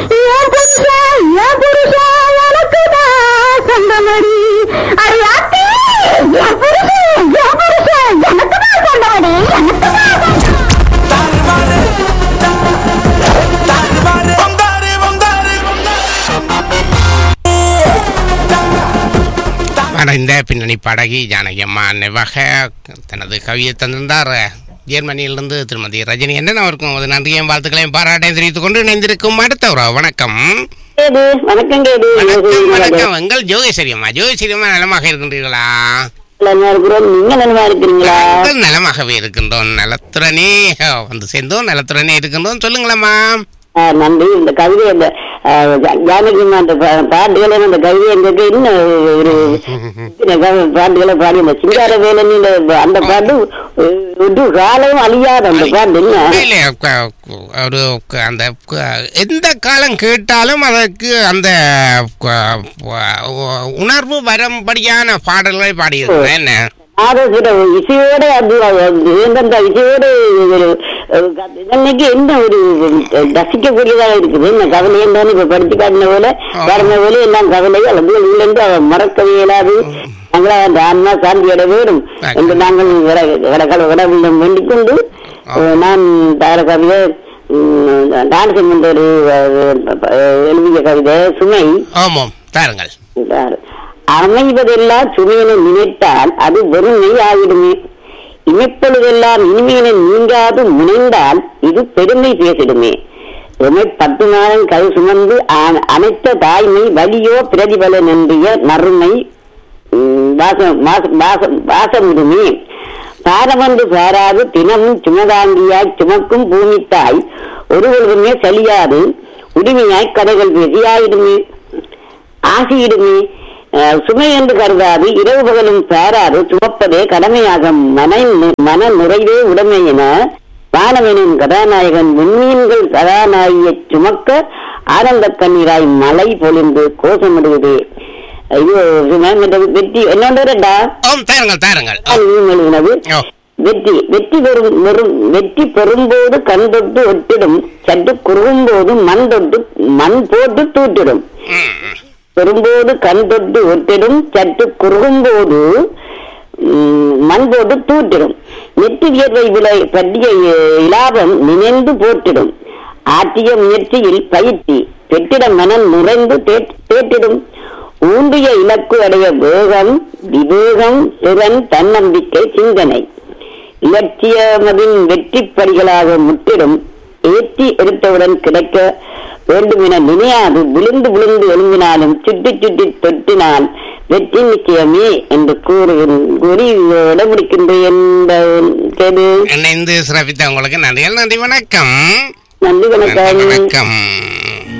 என் புருஷன், என் புருஷன் எனக்குதான் சொந்தமடி. அடியாத்தி, என் புருஷன், என் புருஷன் எனக்குதான் சொந்தமடி, எனக்குதான் சொந்தமடி. மறைந்த பின்னணி பாடகி ஜானகி அம்மா நிவக தனது கவியை தந்திருந்தார் ஜெர்மனியிலிருந்து திருமதி ரஜினி என்ன அவருக்கும் ஒரு நன்றியும் வாழ்த்துக்களையும் பாராட்டையும் தெரிவித்துக் கொண்டு இணைந்திருக்கும் அடுத்த ஒரு வணக்கம் கேது, வணக்கம் கேது வணக்கம் வணக்கம் எங்கள் ஜோகேஸ்வரி அம்மா ஜோகேஸ்வரி அம்மா நலமாக இருக்கின்றீர்களா நல்லா இருக்கிறோம் நீங்க நலமா இருக்கிறீங்களா நாங்கள் நலமாகவே இருக்கின்றோம் நலத்துடனே வந்து சேர்ந்தோம் நலத்துடனே இருக்கின்றோம் சொல்லுங்களம்மா ஆ, நன்றி இந்த கவிதை இந்த ஆ, ஜா- ஜானகி அம்மா அந்த பா- பாட்டுகளை அந்த கவிதை எங்களுக்கு இன்னும் ஒரு இத்தனை கவி- பாட்டுகளை பாடி இந்த சிங்கார வேலன் அந்த பாட்டு ஒரு காலம் அழியாத அந்த பாட்டு என்ன இல்ல, க- க- ஒரு க- அந்த க- எந்த காலம் கேட்டாலும் அதற்கு அந்த க- வ- உணர்வு வரும்படியான பாடல்களை பாடியிருக்கிறேன் என்ன நாதசுர இசையோட அது அது எந்தெந்த இசையோட ஒரு இன்னைக்கு என்ன ஒரு ரசிக்கக்கூடியதாக இருக்குது இந்த கவலை தான் இப்ப படிச்சு காட்டின போல வரன போல எல்லாம் கவலை அல்லது இருந்து மறக்கவே இயலாது நாங்களா அந்த ஆன்மா சாந்தி அடைய வேண்டும் என்று நாங்கள் கடவுள் கடவுளிடம் வேண்டிக் கொண்டு அஹ், நான் தார கவிதை டான்ஸ் என்ற ஒரு அஹ், எழுதிய கவிதை சுமை ஆமாம் தாருங்கள் என்றார். அமைவதெல்லாம் சுமையென நினைத்தால் அது வெறுமை ஆகிடுமே இமைப்பொழுதெல்லாம் இனிமையென நீங்காது முனைந்தால் இது பெருமை பேசிடுமே எமை பத்து நாளும் கை சுமந்து அ- அனைத்த தாய்மை வலியோ பிரதிபலன் என்றிய நறுமை ம், வாசம் வாசம் வாசம் வாசமிடுமே பாரமன்று பாராது தினமும் சுமதாங்கியாய் சுமக்கும் பூமித்தாய் ஒருவருமே சலியாது உரிமையாய் கதைகள் பேசியாயிடுமே ஆசையிடுமே அஹ், சுமை என்று கருதாது இரவு பகலும் சாராது சுமப்பதே கடமையாக மன மன நிறைவே உடைமை என வானவனின் கதாநாயகன் விண்மீன்கள் கதாநாயகியை சுமக்க ஆனந்த கண்ணீராய் மழை பொழிந்து கோஷமிடுவதே ஐயோ சுமை மற்ற வெற்றி என்னோடா ஓம் தாருங்கள் தாருங்கள் எழுதினது ஓ, வெற்றி வெற்றி பெறும் வெறும் வெற்றி பெறும்போது கண் தொட்டு ஒட்டிடும் சற்று குறுகும்போது மண் தொட்டு மண் போட்டு தூட்டிடும் ம், ம். பெறும்போது கண் தொட்டு ஒட்டிடும் சற்று குறுகும்போது ம், மண் போட்டு தூட்டிடும் நெற்றி வியர்வை விலை பற்றிய அஹ், இலாபம் நினைந்து போற்றிடும் ஆற்றிய முயற்சியில் பயிற்சி பெற்றிட மனம் நிறைந்து தேட்- தேற்றிடும் ஊன்றிய இலக்கு அடைய வேகம் விவேகம் திறன் தன்னம்பிக்கை சிந்தனை இலட்சியமதின் வெற்றி படிகளாக முற்றிடும் ஏற்றி எடுத்தவுடன் கிடைக்க வேண்டும் என நினையாது விழுந்து விழுந்து எழும்பினாலும் சுட்டி சுட்டி தொட்டினால் வெற்றி நிச்சயமே என்று கூறுகிறேன் கூறி இடம்பிடிக்கின்றேன் என்பது இணைந்து சிறப்பித்த உங்களுக்கு நன்றிகள் நன்றி வணக்கம் நன்றி நன்றி வணக்கம் வணக்கம்